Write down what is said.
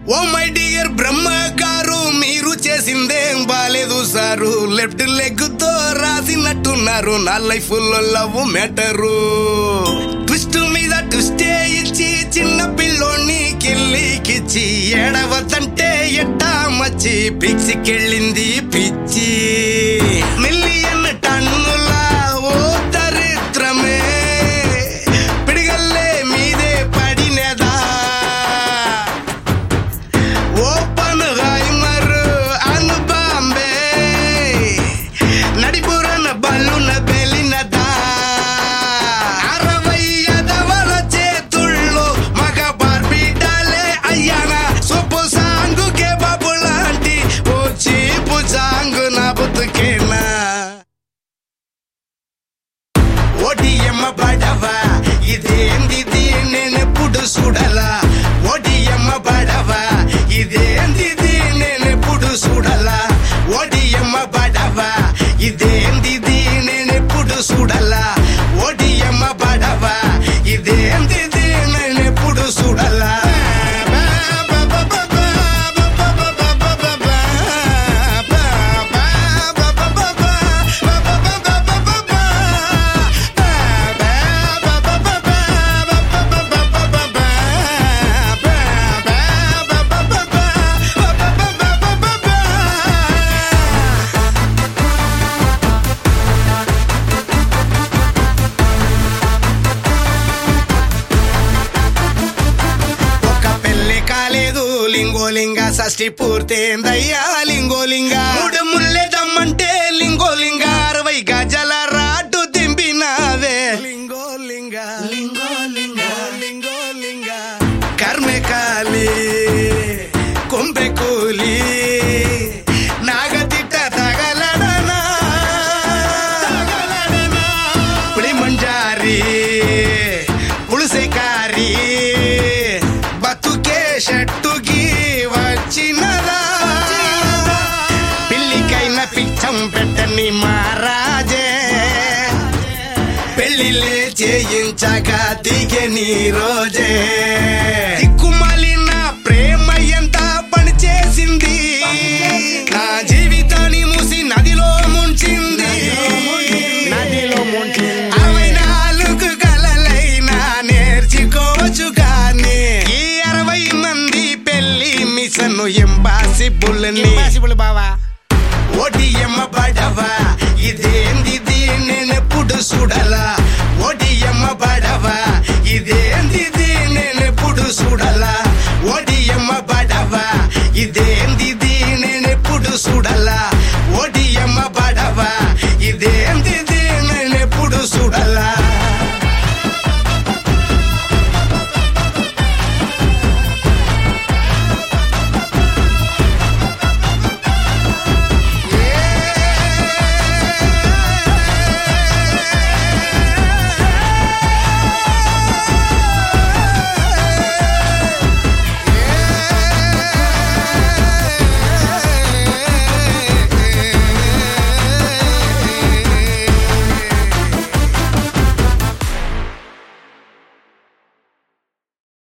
oh my dear బ్రహ్మ గారు మీరు చేసిందేం బాలేదు సారు లెఫ్ట్ లెగ్ తో రాసినట్టున్నారు నా లైఫ్ లో లవ్ మ్యాటరు ట్విస్ట్ మీద ట్విస్టే ఇచ్చి చిన్న పిల్లోని కిల్లికిచ్చి ఏడవతంటే ఎట్టా మచ్చి పిచ్చికెళ్ళింది పిచ్చి మిలియన్ టన్నుల ఓ దరిద్రమే పిడిగల్లే మీదే పడినదా ఓపెన్ హైమర్ అను బాంబే నడిపురన బల్లున బెలినదా అరవై ఎదవల చేతుల్లో మగ బార్బిటాలే అయ్యానా సొప్పు సాంగుకే బాబు లాంటి ఓ చీపు సాంగు నా బతుకేనా ఓడియమ్మ పడవా ఇదేంది నేనెప్పుడు చూడలా ఓడియమ్మ పడవా ఇదేంది నేనెప్పుడు చూడలా ఓడియమ్మ పడవా ఇదేంది నేనెప్పుడు చూడలా ఓడియమ్మ పడవా ఇదేంది నేనెప్పుడు చూడలా ఒక్క పెళ్లి కాలేదు లింగోలింగ షష్ఠి పూర్తయిందయ్యా లింగోలింగ మూడు ముల్లెదమ్మంటే లింగోలింగ అరవై గజల రాటు దింపినావే లింగోలింగ లింగోలింగ లింగోలింగ కర్మె కాలి కొంపె కూలి నాగతిట్ట తగలడనా పులి మంజారి పులుసెకారి బతుకే షట్టుకి వచ్చినదా పిల్లికైన పిచ్చం పెట్టని మహారాజే పెళ్లిలే చేయించక దిగే నీ రోజే దిక్కుమాలిన ప్రేమ ఎంత పని చేసింది నా జీవితాన్ని మూసి నదిలో ముంచింది నదిలో ముంచింది అరవై నాలుగు కలలైనా నేర్చుకోవచ్చు కానీ ఈ అరవై మంది పెళ్లి మిషన్ ఇంపాసిబుల్ ఇంపాసిబుల్ బావా ఓడియమ్మ పడవా ఇదేంది నేనెప్పుడు చూడలా ఓడియమ్మ పడవా ఇదేంది నేనెప్పుడు చూడలా ఓడియమ్మ పడవా ఇదే